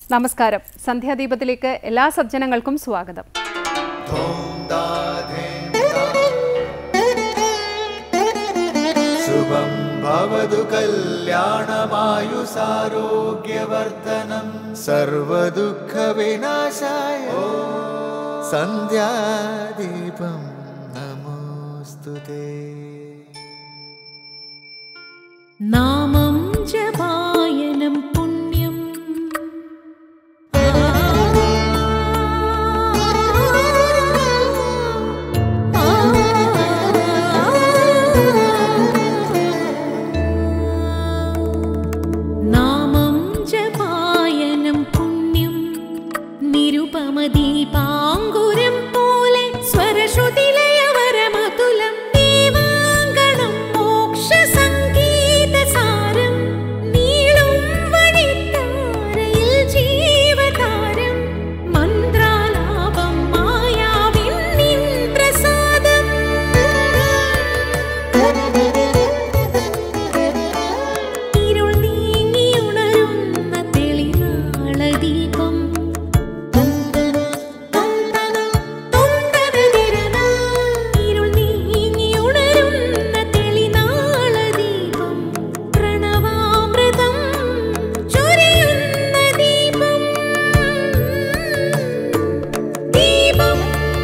നമസ്കാരം സന്ധ്യാദീപത്തിലേക്ക് എല്ലാ സജ്ജനങ്ങൾക്കും സ്വാഗതം ശുഭം ഭവതു കല്യാണമായുസാരോഗ്യവർദ്ധനം സർവദുഃഖവിനാശായ സന്ധ്യാദീപം നമോസ്തുതേ നാമം ജപായനം പുണ്യം നാമം ജപായനം പുണ്യം നിരുപമദീപാങ്കുരം പോലെ സ്വരശ്രുതിലയവരമതുലം ദീവാങ്കണം മോക്ഷസംഗീതസാരം നീളും വഴിത്താരയിൽ ജീവതാരം മന്ത്രാലാപം മായാവിൻ നിൻ പ്രസാദം ഇരുൾ നീങ്ങിയുണരുന്ന തെളിനാളദീപം ഇരുൾ നീങ്ങിയുണരുന്ന തെളിനാളദീപം പ്രണവാമൃതം ചൊരിയുന്ന ദീപം ദീപം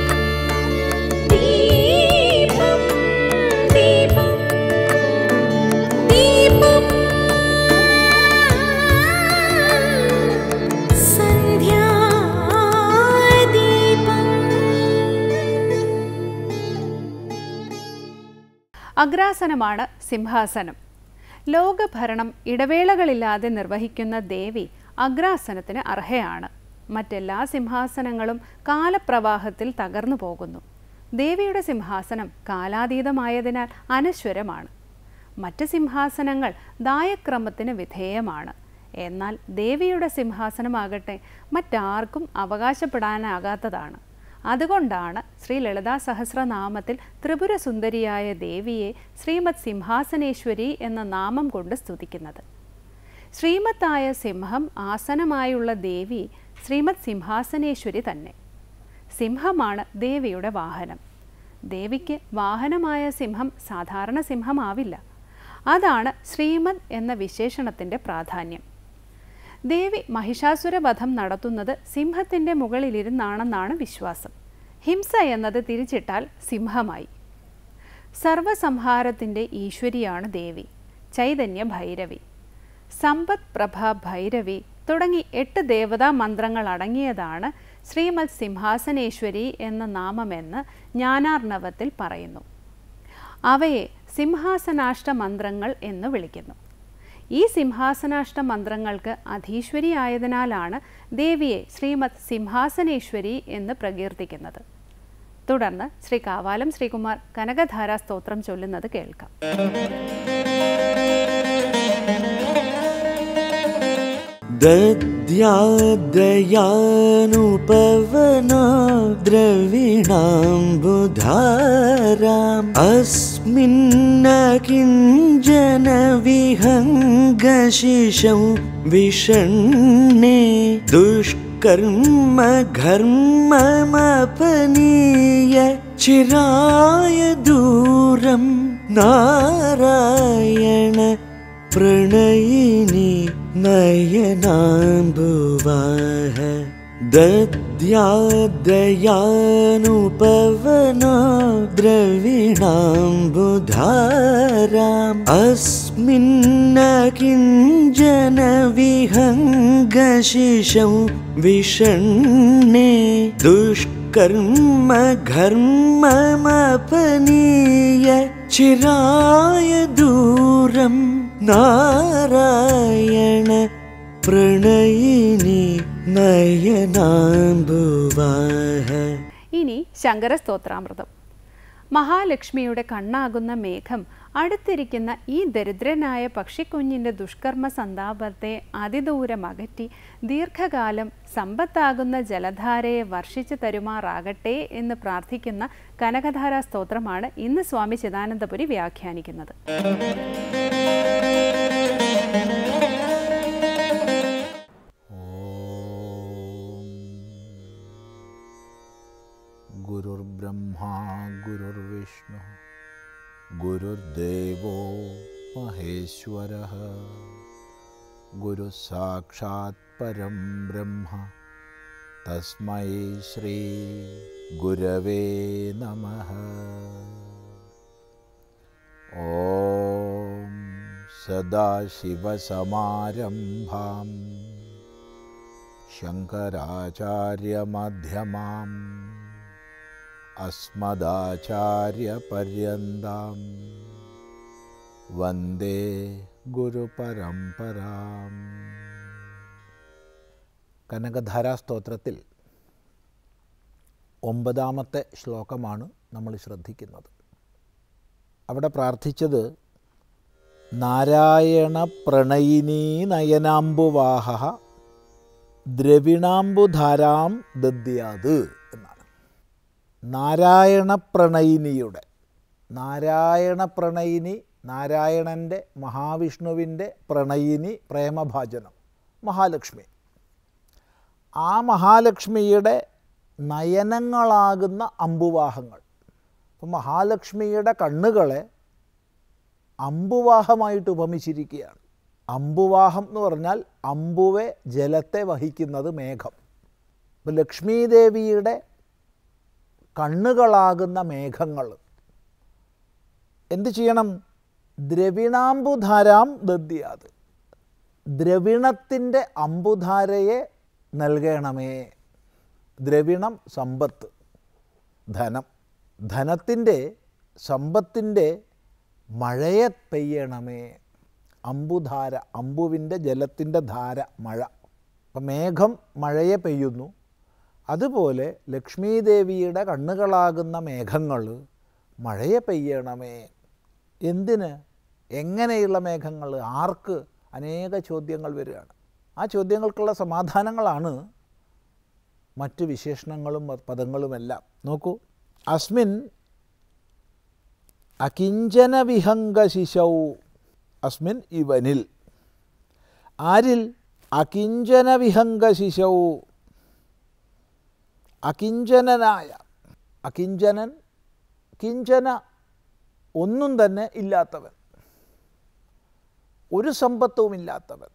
ദീപം ദീപം ദീപം സന്ധ്യാദീപം അഗ്രാസനമാണ് സിംഹാസനം ലോകഭരണം ഇടവേളകളില്ലാതെ നിർവഹിക്കുന്ന ദേവി അഗ്രാസനത്തിന് അർഹയാണ് മറ്റെല്ലാ സിംഹാസനങ്ങളും കാലപ്രവാഹത്തിൽ തകർന്നു പോകുന്നു ദേവിയുടെ സിംഹാസനം കാലാതീതമായതിനാൽ അനശ്വരമാണ് മറ്റ് സിംഹാസനങ്ങൾ ദായക്രമത്തിന് വിധേയമാണ് എന്നാൽ ദേവിയുടെ സിംഹാസനമാകട്ടെ മറ്റാർക്കും അവകാശപ്പെടാനാകാത്തതാണ് അതുകൊണ്ടാണ് ശ്രീ ലളിതാ സഹസ്രനാമത്തിൽ ത്രിപുരസുന്ദരിയായ ദേവിയെ ശ്രീമത് സിംഹാസനേശ്വരി എന്ന നാമം കൊണ്ട് സ്തുതിക്കുന്നത് ശ്രീമത്തായ സിംഹം ആസനമായുള്ള ദേവി ശ്രീമത് സിംഹാസനേശ്വരി തന്നെ സിംഹമാണ് ദേവിയുടെ വാഹനം ദേവിക്ക് വാഹനമായ സിംഹം സാധാരണ സിംഹമാവില്ല അതാണ് ശ്രീമദ് എന്ന വിശേഷണത്തിൻ്റെ പ്രാധാന്യം ദേവി മഹിഷാസുര വധം നടത്തുന്നത് സിംഹത്തിൻ്റെ മുകളിലിരുന്നാണെന്നാണ് വിശ്വാസം ഹിംസ എന്നത് തിരിച്ചിട്ടാൽ സിംഹമായി സർവസംഹാരത്തിൻ്റെ ഈശ്വരിയാണ് ദേവി ചൈതന്യ ഭൈരവി സമ്പത് പ്രഭ ഭൈരവി തുടങ്ങി എട്ട് ദേവതാ മന്ത്രങ്ങൾ അടങ്ങിയതാണ് ശ്രീമത് സിംഹാസനേശ്വരി എന്ന നാമമെന്ന് ജ്ഞാനാർണവത്തിൽ പറയുന്നു അവയെ സിംഹാസനാഷ്ട മന്ത്രങ്ങൾ എന്ന് വിളിക്കുന്നു ഈ സിംഹാസനാഷ്ട മന്ത്രങ്ങൾക്ക് അധീശ്വരിയായതിനാലാണ് ദേവിയെ ശ്രീമത് സിംഹാസനേശ്വരി എന്ന് പ്രകീർത്തിക്കുന്നത് തുടർന്ന് ശ്രീ കാവാലം ശ്രീകുമാർ കനകധാരാ സ്തോത്രം ചൊല്ലുന്നത് കേൾക്കാം दद्यादयानुपवना द्रविणाम्बुधाराम् अस्मिन्न किञ्जन विहङ्गशिशौ विषण्णे दुष्कर्म घर्ममपनीय चिराय दूरं नारायण प्रणयिनि नयनाम्बुवाह दद्यादयानुपवना द्रविणाम्बुधाराम् अस्मिन्न किञ्जन विहङ्गशिशौ विषण्णे दुष्कर्म घर्ममपनीय चिराय दूरं नारायण പ്രണയിനി നയനാംബുവാഹ ഇനി ശങ്കരസ്തോത്രാമൃതം മഹാലക്ഷ്മിയുടെ കണ്ണാകുന്ന മേഘം അടുത്തിരിക്കുന്ന ഈ ദരിദ്രനായ പക്ഷിക്കുഞ്ഞിൻ്റെ ദുഷ്കർമ്മ സന്താപത്തെ അതിദൂരം അകറ്റി ദീർഘകാലം സമ്പത്താകുന്ന ജലധാരയെ വർഷിച്ചു തരുമാറാകട്ടെ എന്ന് പ്രാർത്ഥിക്കുന്ന കനകധാരാ സ്തോത്രമാണ് ഇന്ന് സ്വാമി ചിദാനന്ദപുരി വ്യാഖ്യാനിക്കുന്നത് ഓം ഗുരുർബ്രഹ്മാ ഗുരുർവിഷ്ണു ഗുരുർദേവോ മഹേശ്വര ഗുരു സാക്ഷാത് പരം ബ്രഹ്മ തസ്മൈ ശ്രീ ഗുരവേ നമ ഓം സദാശിവസമാരംഭാം ശങ്കരാചാര്യമധ്യമാം അസ്മദാചാര്യപര്യന്താം വന്ദേ ഗുരുപരമ്പരാം കനകധാരാസ്തോത്രത്തിൽ ഒമ്പതാമത്തെ ശ്ലോകമാണ് നമ്മൾ ശ്രദ്ധിക്കുന്നത് അവിടെ പ്രാർത്ഥിച്ചത് നാരായണ പ്രണയിനീ നയനാംബുവാഹ ദ്രവിണാംബുധാരാം ദദ്യാത് എന്നാണ് നാരായണ പ്രണയിനിയുടെ നാരായണ പ്രണയിനി നാരായണൻ്റെ മഹാവിഷ്ണുവിൻ്റെ പ്രണയിനി പ്രേമഭാജനം മഹാലക്ഷ്മി ആ മഹാലക്ഷ്മിയുടെ നയനങ്ങളാകുന്ന അമ്പുവാഹങ്ങൾ അപ്പം മഹാലക്ഷ്മിയുടെ കണ്ണുകളെ അമ്പുവാഹമായിട്ട് ഉപമിച്ചിരിക്കുകയാണ് അമ്പുവാഹം എന്ന് പറഞ്ഞാൽ അമ്പുവെ ജലത്തെ വഹിക്കുന്നത് മേഘം അപ്പം ലക്ഷ്മീദേവിയുടെ കണ്ണുകളാകുന്ന മേഘങ്ങൾ എന്ത് ചെയ്യണം ദ്രവിണാംബുധാരാം ദദ്യാത് ദ്രവിണത്തിൻ്റെ അമ്പുധാരയെ നൽകണമേ ദ്രവിണം സമ്പത്ത് ധനം ധനത്തിൻ്റെ സമ്പത്തിൻ്റെ മഴയെ പെയ്യണമേ അമ്പുധാര അമ്പുവിൻ്റെ ജലത്തിൻ്റെ ധാര മഴ അപ്പം മേഘം മഴയെ പെയ്യുന്നു അതുപോലെ ലക്ഷ്മീദേവിയുടെ കണ്ണുകളാകുന്ന മേഘങ്ങൾ മഴയെ പെയ്യണമേ എന്തിന് എങ്ങനെയുള്ള മേഘങ്ങൾ ആർക്ക് അനേക ചോദ്യങ്ങൾ വരികയാണ് ആ ചോദ്യങ്ങൾക്കുള്ള സമാധാനങ്ങളാണ് മറ്റ് വിശേഷണങ്ങളും പദങ്ങളുമെല്ലാം നോക്കൂ അസ്മിൻ അകിഞ്ചന വിഹംഗ ശിശൗ അസ്മിൻ ഇവനിൽ ആരിൽ അകിഞ്ചന വിഹംഗ ശിശൗ അകിഞ്ചനനായ അകിഞ്ചനൻ കിഞ്ചന ഒന്നും തന്നെ ഇല്ലാത്തവൻ ഒരു സമ്പത്തും ഇല്ലാത്തവൻ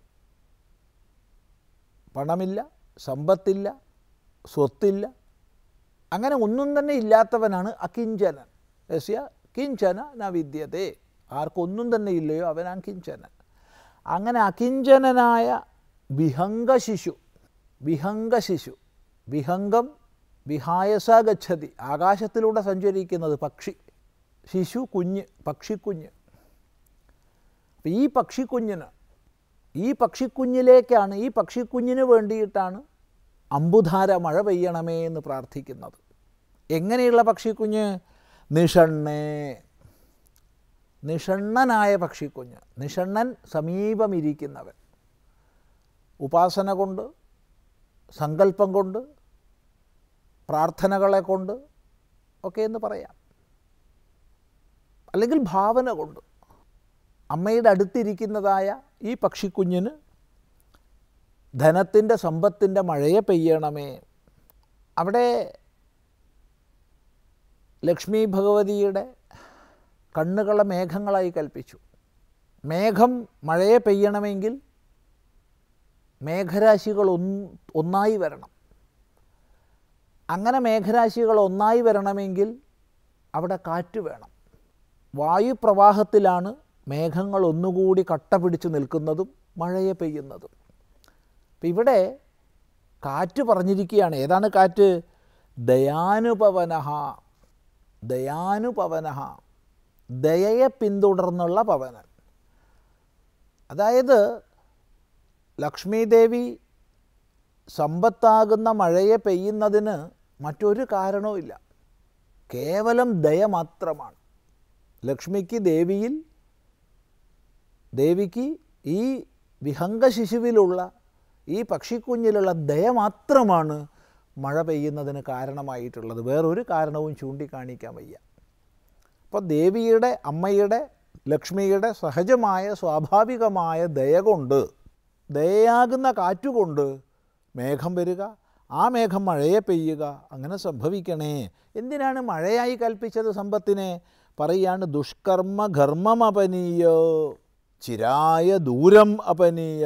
പണമില്ല സമ്പത്തില്ല സ്വത്തില്ല അങ്ങനെ ഒന്നും തന്നെ ഇല്ലാത്തവനാണ് അകിഞ്ചനൻ യസ്യ കിഞ്ചന ന വിദ്യതേ ആർക്കൊന്നും തന്നെ ഇല്ലയോ അവനാണ് കിഞ്ചനൻ അങ്ങനെ അകിഞ്ചനനായ വിഹംഗ ശിശു വിഹംഗ ശിശു വിഹംഗം വിഹായസ ഗച്ഛതി ആകാശത്തിലൂടെ സഞ്ചരിക്കുന്നത് പക്ഷി ശിശു കുഞ്ഞ് പക്ഷിക്കുഞ്ഞ് അപ്പം ഈ പക്ഷിക്കുഞ്ഞിന് ഈ പക്ഷിക്കുഞ്ഞിലേക്കാണ് ഈ പക്ഷിക്കുഞ്ഞിന് വേണ്ടിയിട്ടാണ് അമ്പുധാര മഴ പെയ്യണമേ എന്ന് പ്രാർത്ഥിക്കുന്നത് എങ്ങനെയുള്ള പക്ഷിക്കുഞ്ഞ് നിഷണ്ണേ നിഷണ്ണനായ പക്ഷിക്കുഞ്ഞ് നിഷണ്ണൻ സമീപമിരിക്കുന്നവൻ ഉപാസന കൊണ്ട് സങ്കല്പം കൊണ്ട് പ്രാർത്ഥനകളെ കൊണ്ട് ഒക്കെ എന്ന് പറയാം അല്ലെങ്കിൽ ഭാവന കൊണ്ട് അമ്മയുടെ അടുത്തിരിക്കുന്നതായ ഈ പക്ഷിക്കുഞ്ഞിന് ധനത്തിൻ്റെ സമ്പത്തിൻ്റെ മഴയെ പെയ്യണമേ അവിടെ ലക്ഷ്മി ഭഗവതിയുടെ കണ്ണുകളെ മേഘങ്ങളായി കൽപ്പിച്ചു മേഘം മഴയെ പെയ്യണമെങ്കിൽ മേഘരാശികൾ ഒന്ന് ഒന്നായി വരണം അങ്ങനെ മേഘരാശികൾ ഒന്നായി വരണമെങ്കിൽ അവിടെ കാറ്റ് വേണം വായുപ്രവാഹത്തിലാണ് മേഘങ്ങൾ ഒന്നുകൂടി കട്ട പിടിച്ച് നിൽക്കുന്നതും മഴയെ പെയ്യുന്നതും അപ്പം ഇവിടെ കാറ്റ് പറഞ്ഞിരിക്കുകയാണ് ഏതാണ് കാറ്റ് ദയാനുപവനഹ ദയാനുപവനഹ ദയയെ പിന്തുടർന്നുള്ള പവനൻ അതായത് ലക്ഷ്മീദേവി സമ്പത്താകുന്ന മഴയെ പെയ്യുന്നതിന് മറ്റൊരു കാരണവുമില്ല കേവലം ദയ മാത്രമാണ് ലക്ഷ്മിക്ക് ദേവിയിൽ ദേവിക്ക് ഈ വിഹംഗ ശിശുവിലുള്ള ഈ പക്ഷിക്കുഞ്ഞിലുള്ള ദയ മാത്രമാണ് മഴ പെയ്യുന്നതിന് കാരണമായിട്ടുള്ളത് വേറൊരു കാരണവും ചൂണ്ടിക്കാണിക്കാൻ വയ്യ അപ്പോൾ ദേവിയുടെ അമ്മയുടെ ലക്ഷ്മിയുടെ സഹജമായ സ്വാഭാവികമായ ദയ കൊണ്ട് ദയയാകുന്ന കാറ്റുകൊണ്ട് മേഘം വരിക ആ മേഘം മഴയെ പെയ്യുക അങ്ങനെ സംഭവിക്കണേ എന്തിനാണ് മഴയായി കൽപ്പിച്ചത് സമ്പത്തിനെ പറയാണ് ദുഷ്കർമ്മ ഘർമ്മം അപനീയ ചിരായ ദൂരം അപനീയ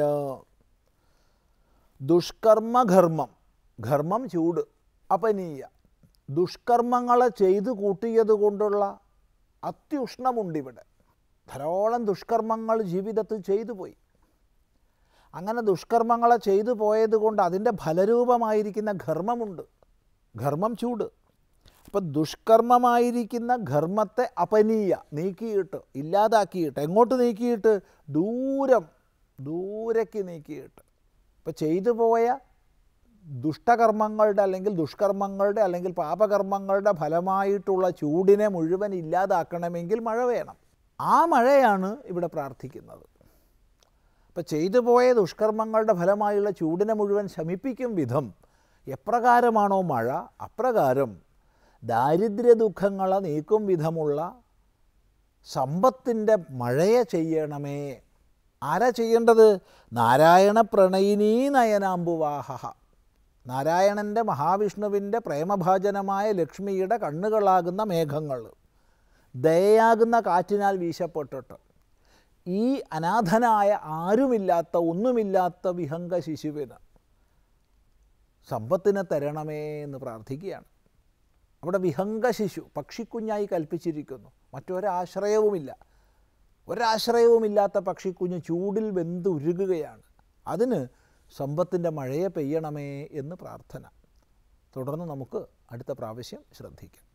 ദുഷ്കർമ്മ ഘർമ്മം ഘർമ്മം ചൂട് അപനീയ ദുഷ്കർമ്മങ്ങളെ ചെയ്തു കൂട്ടിയത് കൊണ്ടുള്ള അത്യുഷ്ണമുണ്ടിവിടെ ധാരാളം ദുഷ്കർമ്മങ്ങൾ ജീവിതത്തിൽ ചെയ്തു പോയി അങ്ങനെ ദുഷ്കർമ്മങ്ങളെ ചെയ്തു പോയത് കൊണ്ട് അതിൻ്റെ ഫലരൂപമായിരിക്കുന്ന ഘർമ്മമുണ്ട് ഘർമ്മം ചൂട് അപ്പം ദുഷ്കർമ്മമായിരിക്കുന്ന ഘർമ്മത്തെ അപനീയ നീക്കിയിട്ട് ഇല്ലാതാക്കിയിട്ട് എങ്ങോട്ട് നീക്കിയിട്ട് ദൂരം ദൂരേക്ക് നീക്കിയിട്ട് ഇപ്പം ചെയ്തു പോയ ദുഷ്ടകർമ്മങ്ങളുടെ അല്ലെങ്കിൽ ദുഷ്കർമ്മങ്ങളുടെ അല്ലെങ്കിൽ പാപകർമ്മങ്ങളുടെ ഫലമായിട്ടുള്ള ചൂടിനെ മുഴുവൻ ഇല്ലാതാക്കണമെങ്കിൽ മഴ വേണം ആ മഴയാണ് ഇവിടെ പ്രാർത്ഥിക്കുന്നത് ഇപ്പം ചെയ്തു പോയ ദുഷ്കർമ്മങ്ങളുടെ ഫലമായുള്ള ചൂടിനെ മുഴുവൻ ശമിപ്പിക്കും വിധം എപ്രകാരമാണോ മഴ അപ്രകാരം ദാരിദ്ര്യ ദുഃഖങ്ങളെ നീക്കും വിധമുള്ള സമ്പത്തിൻ്റെ മഴയെ ചെയ്യണമേ ആരാ ചെയ്യേണ്ടത് നാരായണ പ്രണയിനീ നയനാംബുവാഹ നാരായണൻ്റെ മഹാവിഷ്ണുവിൻ്റെ പ്രേമഭാജനമായ ലക്ഷ്മിയുടെ കണ്ണുകളാകുന്ന മേഘങ്ങൾ ദയയാകുന്ന കാറ്റിനാൽ വീശപ്പെട്ടിട്ട് ഈ അനാഥനായ ആരുമില്ലാത്ത ഒന്നുമില്ലാത്ത വിഹംഗ ശിശുവിന് സമ്പത്തിനെ തരണമേ എന്ന് പ്രാർത്ഥിക്കുകയാണ് അവിടെ വിഹംഗ ശിശു പക്ഷിക്കുഞ്ഞായി കൽപ്പിച്ചിരിക്കുന്നു മറ്റൊരാശ്രയവുമില്ല ഒരാശ്രയവുമില്ലാത്ത പക്ഷിക്കുഞ്ഞ് ചൂടിൽ വെന്തുരുകുകയാണ് അതിന് സമ്പത്തിൻ്റെ മഴയെ പെയ്യണമേ എന്ന് പ്രാർത്ഥന തുടർന്ന് നമുക്ക് അടുത്ത പ്രാവശ്യം ശ്രദ്ധിക്കാം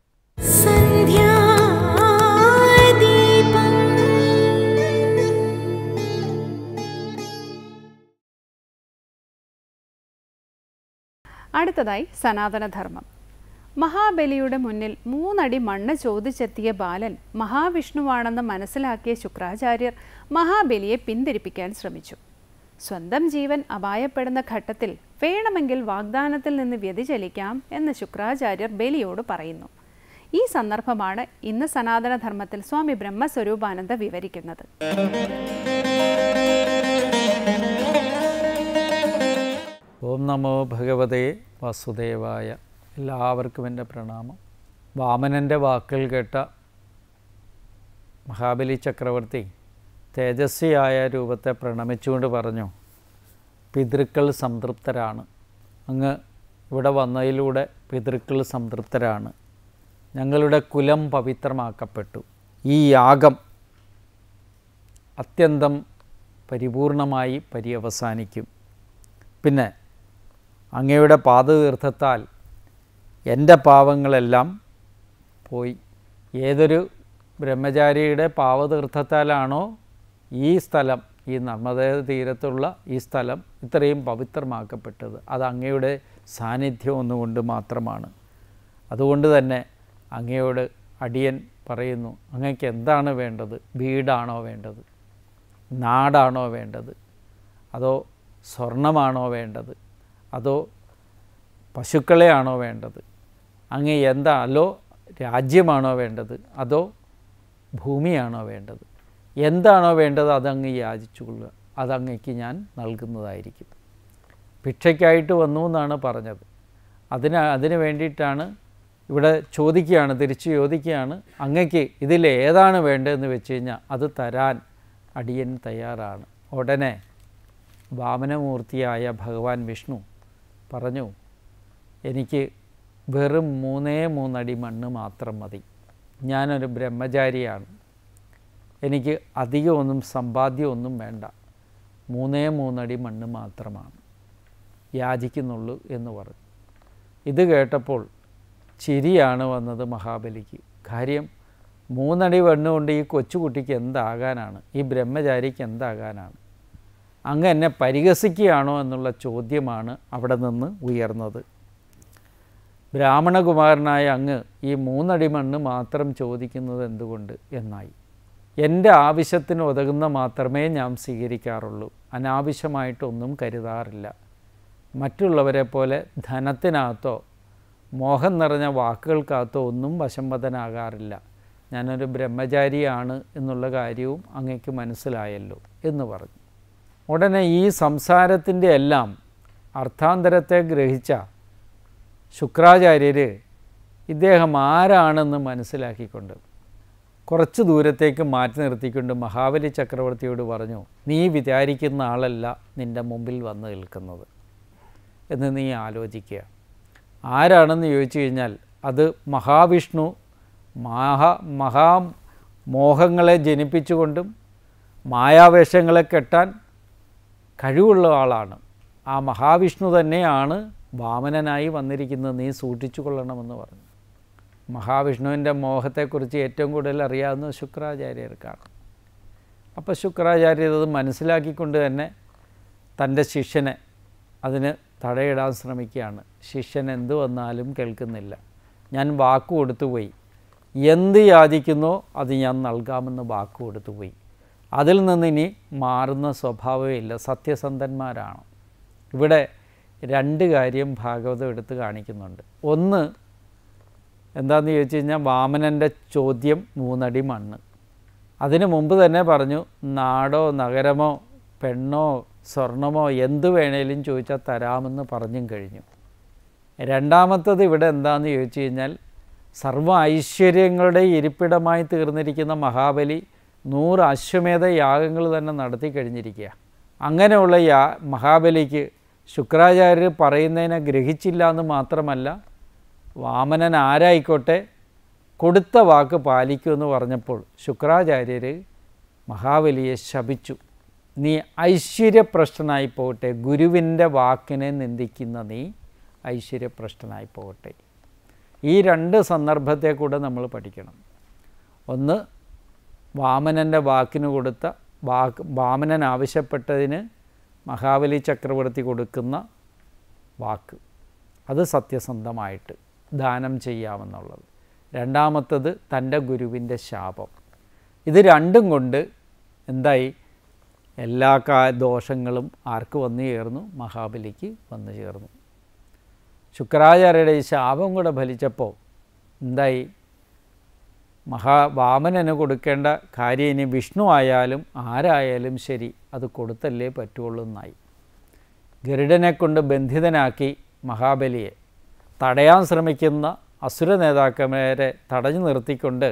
സന്ധ്യാദീപം അടുത്തതായി സനാതനധർമ്മം മഹാബലിയുടെ മുന്നിൽ മൂന്നടി മണ്ണ് ചോദിച്ചെത്തിയ ബാലൻ മഹാവിഷ്ണുവാണെന്ന് മനസ്സിലാക്കിയ ശുക്രാചാര്യർ മഹാബലിയെ പിന്തിരിപ്പിക്കാൻ ശ്രമിച്ചു സ്വന്തം ജീവൻ അപായപ്പെടുന്ന ഘട്ടത്തിൽ വേണമെങ്കിൽ വാഗ്ദാനത്തിൽ നിന്ന് വ്യതിചലിക്കാം എന്ന് ശുക്രാചാര്യർ ബലിയോട് പറയുന്നു ഈ സന്ദർഭമാണ് ഇന്ന് സനാതനധർമ്മത്തിൽ സ്വാമി ബ്രഹ്മസ്വരൂപാനന്ദ വിവരിക്കുന്നത് ഓം നമോ ഭഗവതേ വാസുദേവായ എല്ലാവർക്കും എൻ്റെ പ്രണാമം വാമനൻ്റെ വാക്കുകൾ കേട്ട മഹാബലി ചക്രവർത്തി തേജസ്വിയായ രൂപത്തെ പ്രണമിച്ചുകൊണ്ട് പറഞ്ഞു പിതൃക്കൾ സംതൃപ്തരാണ് അങ്ങ് ഇവിടെ വന്നതിലൂടെ പിതൃക്കൾ സംതൃപ്തരാണ് ഞങ്ങളുടെ കുലം പവിത്രമാക്കപ്പെട്ടു ഈ യാഗം അത്യന്തം പരിപൂർണമായി പര്യവസാനിക്കും പിന്നെ അങ്ങയുടെ പാദതീർത്ഥത്താൽ എൻ്റെ പാവങ്ങളെല്ലാം പോയി ഏതൊരു ബ്രഹ്മചാരിയുടെ പാവതീർത്ഥത്താലാണോ ഈ സ്ഥലം ഈ നർമ്മദ തീരത്തുള്ള ഈ സ്ഥലം ഇത്രയും പവിത്രമാക്കപ്പെട്ടത് അത് അങ്ങയുടെ സാന്നിധ്യം ഒന്നുകൊണ്ട് മാത്രമാണ് അതുകൊണ്ട് തന്നെ അങ്ങയോട് അടിയൻ പറയുന്നു അങ്ങയ്ക്ക് എന്താണ് വേണ്ടത് വീടാണോ വേണ്ടത് നാടാണോ വേണ്ടത് അതോ സ്വർണമാണോ വേണ്ടത് അതോ പശുക്കളെയാണോ വേണ്ടത് അങ്ങ് എന്താ അല്ലോ രാജ്യമാണോ വേണ്ടത് അതോ ഭൂമിയാണോ വേണ്ടത് എന്താണോ വേണ്ടത് അതങ്ങ് യാചിച്ചുകൊള്ളുക അതങ്ങയ്ക്ക് ഞാൻ നൽകുന്നതായിരിക്കും ഭിക്ഷയ്ക്കായിട്ട് വന്നു എന്നാണ് പറഞ്ഞത് അതിന് അതിന് വേണ്ടിയിട്ടാണ് ഇവിടെ ചോദിക്കുകയാണ് തിരിച്ച് ചോദിക്കുകയാണ് അങ്ങയ്ക്ക് ഇതിൽ ഏതാണ് വേണ്ടതെന്ന് വെച്ച് കഴിഞ്ഞാൽ അത് തരാൻ അടിയൻ തയ്യാറാണ് ഉടനെ വാമനമൂർത്തിയായ ഭഗവാൻ വിഷ്ണു പറഞ്ഞു എനിക്ക് വെറും മൂന്നേ മൂന്നടി മണ്ണ് മാത്രം മതി ഞാനൊരു ബ്രഹ്മചാരിയാണ് എനിക്ക് അധികമൊന്നും സമ്പാദ്യമൊന്നും വേണ്ട മൂന്നേ മൂന്നടി മണ്ണ് മാത്രമാണ് യാചിക്കുന്നുള്ളൂ എന്ന് പറഞ്ഞു ഇത് കേട്ടപ്പോൾ ചിരിയാണ് വന്നത് മഹാബലിക്ക് കാര്യം മൂന്നടി മണ്ണുകൊണ്ട് ഈ കൊച്ചുകുട്ടിക്ക് എന്താകാനാണ് ഈ ബ്രഹ്മചാരിക്ക് എന്താകാനാണ് അങ്ങ് എന്നെ പരിഹസിക്കുകയാണോ എന്നുള്ള ചോദ്യമാണ് അവിടെ നിന്ന് ഉയർന്നത് ബ്രാഹ്മണകുമാരനായ അങ്ങ് ഈ മൂന്നടി മണ്ണ് മാത്രം ചോദിക്കുന്നത് എന്തുകൊണ്ട് എന്നായി എൻ്റെ ആവശ്യത്തിന് ഉതകുന്ന മാത്രമേ ഞാൻ സ്വീകരിക്കാറുള്ളൂ അനാവശ്യമായിട്ടൊന്നും കരുതാറില്ല മറ്റുള്ളവരെ പോലെ ധനത്തിനകത്തോ മോഹം നിറഞ്ഞ വാക്കുകൾക്കകത്തോ ഒന്നും വശംവദനാകാറില്ല ഞാനൊരു ബ്രഹ്മചാരിയാണ് എന്നുള്ള കാര്യവും അങ്ങയ്ക്ക് മനസ്സിലായല്ലോ എന്ന് പറഞ്ഞു ഉടനെ ഈ സംസാരത്തിൻ്റെ എല്ലാം അർത്ഥാന്തരത്തെ ഗ്രഹിച്ച ശുക്രാചാര്യർ ഇദ്ദേഹം ആരാണെന്ന് മനസ്സിലാക്കിക്കൊണ്ട് കുറച്ച് ദൂരത്തേക്ക് മാറ്റി നിർത്തിക്കൊണ്ട് മഹാബലി ചക്രവർത്തിയോട് പറഞ്ഞു നീ വിചാരിക്കുന്ന ആളല്ല നിൻ്റെ മുമ്പിൽ വന്ന് നിൽക്കുന്നത് എന്ന് നീ ആലോചിക്കുക ആരാണെന്ന് ചോദിച്ചു കഴിഞ്ഞാൽ അത് മഹാവിഷ്ണു മഹാ മഹാമോഹങ്ങളെ ജനിപ്പിച്ചുകൊണ്ടും മായാവേഷങ്ങളെ കെട്ടാൻ കഴിവുള്ള ആളാണ് ആ മഹാവിഷ്ണു തന്നെയാണ് വാമനനായി വന്നിരിക്കുന്നത് നീ സൂക്ഷിച്ചു കൊള്ളണമെന്ന് പറഞ്ഞു മഹാവിഷ്ണുവിൻ്റെ മോഹത്തെക്കുറിച്ച് ഏറ്റവും കൂടുതൽ അറിയാവുന്നത് ശുക്രാചാര്യർക്കാണ് അപ്പോൾ ശുക്രാചാര്യർ അത് മനസ്സിലാക്കിക്കൊണ്ട് തന്നെ തൻ്റെ ശിഷ്യനെ അതിന് തടയിടാൻ ശ്രമിക്കുകയാണ് ശിഷ്യൻ എന്തു വന്നാലും കേൾക്കുന്നില്ല ഞാൻ വാക്ക് കൊടുത്തുപോയി എന്ത് യാചിക്കുന്നോ അത് ഞാൻ നൽകാമെന്ന് വാക്ക് കൊടുത്തുപോയി അതിൽ നിന്ന് ഇനി മാറുന്ന സ്വഭാവമേ ഇല്ല സത്യസന്ധന്മാരാണ് ഇവിടെ രണ്ട് കാര്യം ഭാഗവതം എടുത്ത് കാണിക്കുന്നുണ്ട് ഒന്ന് എന്താണെന്ന് ചോദിച്ചു കഴിഞ്ഞാൽ വാമനൻ്റെ ചോദ്യം മൂന്നടി മണ്ണ് അതിനു മുമ്പ് തന്നെ പറഞ്ഞു നാടോ നഗരമോ പെണ്ണോ സ്വർണമോ എന്ത് വേണേലും ചോദിച്ചാൽ തരാമെന്ന് പറഞ്ഞും കഴിഞ്ഞു രണ്ടാമത്തത് ഇവിടെ എന്താണെന്ന് ചോദിച്ചു കഴിഞ്ഞാൽ സർവ്വ ഐശ്വര്യങ്ങളുടെ ഇരിപ്പിടമായി തീർന്നിരിക്കുന്ന മഹാബലി നൂറ് അശ്വമേധ യാഗങ്ങൾ തന്നെ നടത്തി കഴിഞ്ഞിരിക്കുക അങ്ങനെയുള്ള യാ മഹാബലിക്ക് ശുക്രാചാര്യർ പറയുന്നതിനെ ഗ്രഹിച്ചില്ല എന്ന് മാത്രമല്ല വാമനൻ ആരായിക്കോട്ടെ കൊടുത്ത വാക്ക് പാലിക്കുമെന്ന് പറഞ്ഞപ്പോൾ ശുക്രാചാര്യർ മഹാബലിയെ ശപിച്ചു നീ ഐശ്വര്യപ്രഷ്ടനായി പോകട്ടെ ഗുരുവിൻ്റെ വാക്കിനെ നിന്ദിക്കുന്ന നീ ഐശ്വര്യപ്രഷ്ടനായി പോകട്ടെ ഈ രണ്ട് സന്ദർഭത്തെ കൂടെ നമ്മൾ പഠിക്കണം ഒന്ന് വാമനൻ്റെ വാക്കിന് കൊടുത്ത വാക്ക് വാമനൻ ആവശ്യപ്പെട്ടതിന് മഹാബലി ചക്രവർത്തി കൊടുക്കുന്ന വാക്ക് അത് സത്യസന്ധമായിട്ട് ദാനം ചെയ്യാമെന്നുള്ളത് രണ്ടാമത്തത് തൻ്റെ ഗുരുവിൻ്റെ ശാപം ഇത് രണ്ടും കൊണ്ട് എന്തായി എല്ലാ കാ ദോഷങ്ങളും ആർക്ക് വന്നു ചേർന്നു മഹാബലിക്ക് വന്നു ചേർന്നു ശുക്രാചാര്യരുടെ ഈ ശാപം കൂടെ ഫലിച്ചപ്പോൾ എന്തായി മഹാ വാമനന് കൊടുക്കേണ്ട കാര്യം ഇനി വിഷ്ണു ആയാലും ആരായാലും ശരി അത് കൊടുത്തല്ലേ പറ്റുള്ളൂ എന്നായി ഗരുഡനെ കൊണ്ട് ബന്ധിതനാക്കി മഹാബലിയെ തടയാൻ ശ്രമിക്കുന്ന അസുര നേതാക്കന്മാരെ തടഞ്ഞു നിർത്തിക്കൊണ്ട്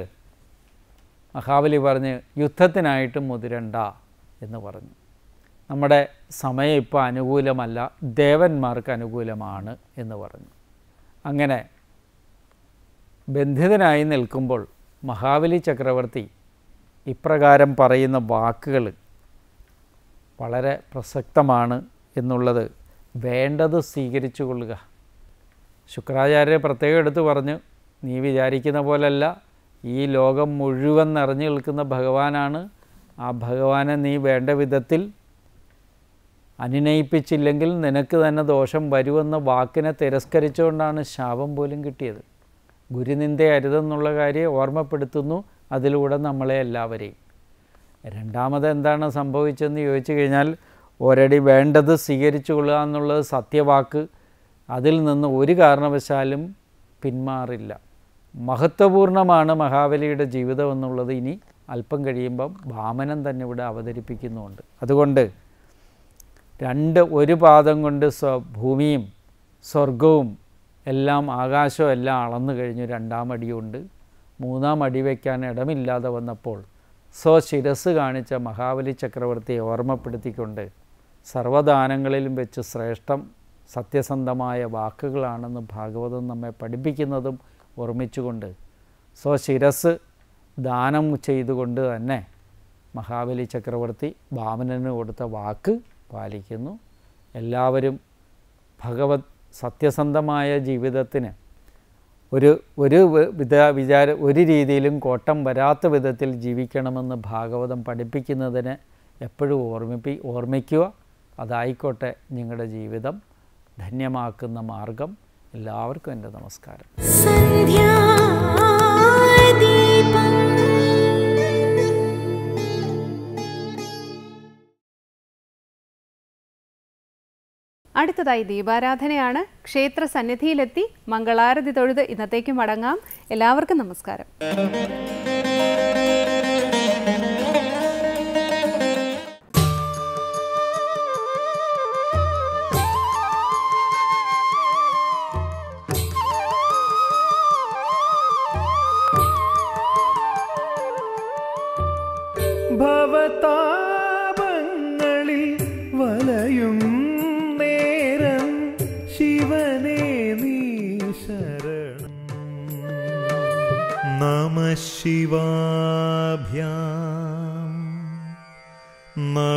മഹാബലി പറഞ്ഞ് യുദ്ധത്തിനായിട്ട് മുതിരണ്ട എന്ന് പറഞ്ഞു നമ്മുടെ സമയം ഇപ്പോൾ അനുകൂലമല്ല ദേവന്മാർക്ക് അനുകൂലമാണ് എന്ന് പറഞ്ഞു അങ്ങനെ ബന്ധിതനായി നിൽക്കുമ്പോൾ മഹാബലി ചക്രവർത്തി ഇപ്രകാരം പറയുന്ന വാക്കുകൾ വളരെ പ്രസക്തമാണ് എന്നുള്ളത് വേണ്ടത് സ്വീകരിച്ചു കൊള്ളുക ശുക്രാചാര്യ പ്രത്യേകം എടുത്ത് പറഞ്ഞു നീ വിചാരിക്കുന്ന പോലല്ല ഈ ലോകം മുഴുവൻ നിറഞ്ഞു നിൽക്കുന്ന ഭഗവാനാണ് ആ ഭഗവാനെ നീ വേണ്ട വിധത്തിൽ അനുനയിപ്പിച്ചില്ലെങ്കിൽ നിനക്ക് തന്നെ ദോഷം വരുമെന്ന വാക്കിനെ തിരസ്കരിച്ചുകൊണ്ടാണ് ശാപം പോലും കിട്ടിയത് ഗുരുനിന്ദ അരുതെന്നുള്ള കാര്യം ഓർമ്മപ്പെടുത്തുന്നു അതിലൂടെ നമ്മളെ എല്ലാവരെയും രണ്ടാമത് എന്താണ് സംഭവിച്ചതെന്ന് ചോദിച്ചു കഴിഞ്ഞാൽ ഒരടി വേണ്ടത് സ്വീകരിച്ചു കൊള്ളുക എന്നുള്ളത് സത്യവാക്ക് അതിൽ നിന്ന് ഒരു കാരണവശാലും പിന്മാറില്ല മഹത്വപൂർണ്ണമാണ് മഹാബലിയുടെ ജീവിതം എന്നുള്ളത് ഇനി അല്പം കഴിയുമ്പം വാമനൻ തന്നെ ഇവിടെ അവതരിപ്പിക്കുന്നുമുണ്ട് അതുകൊണ്ട് രണ്ട് ഒരു പാദം കൊണ്ട് സ്വ ഭൂമിയും സ്വർഗവും എല്ലാം ആകാശവും എല്ലാം അളന്നു കഴിഞ്ഞു രണ്ടാം അടിയുണ്ട് മൂന്നാം അടി വയ്ക്കാൻ ഇടമില്ലാതെ വന്നപ്പോൾ സ്വശിരസ് കാണിച്ച മഹാബലി ചക്രവർത്തിയെ ഓർമ്മപ്പെടുത്തിക്കൊണ്ട് സർവദാനങ്ങളിലും വെച്ച് ശ്രേഷ്ഠം സത്യസന്ധമായ വാക്കുകളാണെന്ന് ഭാഗവതം നമ്മെ പഠിപ്പിക്കുന്നതും ഓർമ്മിച്ചുകൊണ്ട് സ്വശിരസ് ദാനം ചെയ്തുകൊണ്ട് തന്നെ മഹാബലി ചക്രവർത്തി വാമനന് കൊടുത്ത വാക്ക് പാലിക്കുന്നു എല്ലാവരും ഭഗവത് സത്യസന്ധമായ ജീവിതത്തിന് ഒരു ഒരു വിധ വിചാര ഒരു രീതിയിലും കോട്ടം വരാത്ത വിധത്തിൽ ജീവിക്കണമെന്ന് ഭാഗവതം പഠിപ്പിക്കുന്നതിന് എപ്പോഴും ഓർമ്മിപ്പി ഓർമ്മിക്കുക അതായിക്കോട്ടെ നിങ്ങളുടെ ജീവിതം ധന്യമാക്കുന്ന മാർഗം എല്ലാവർക്കും എൻ്റെ നമസ്കാരം സന്ധ്യാദീപം അടുത്തതായി ദീപാരാധനയാണ് ക്ഷേത്ര സന്നിധിയിലെത്തി മംഗളാരതി തൊഴുത് ഇന്നത്തേക്ക് മടങ്ങാം എല്ലാവർക്കും നമസ്കാരം शिवाभ्यां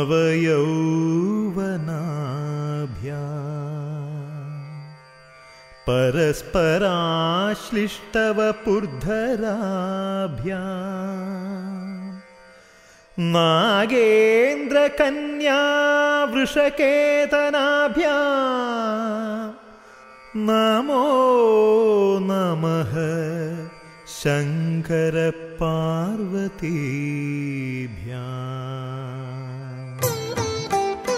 नवयौवनाभ्यां परस्पराश्लिष्टवपुर्धराभ्याम् नागेन्द्रकन्या वृषकेतनाभ्या नमो नमः शङ्करपार्वतीभ्या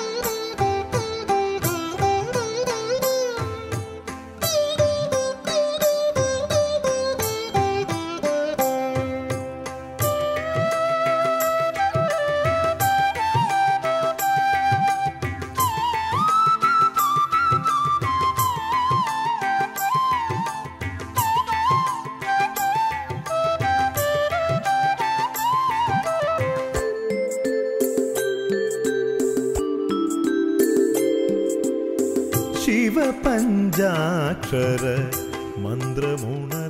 शिवपञ्जाक्षर मन्त्रमुण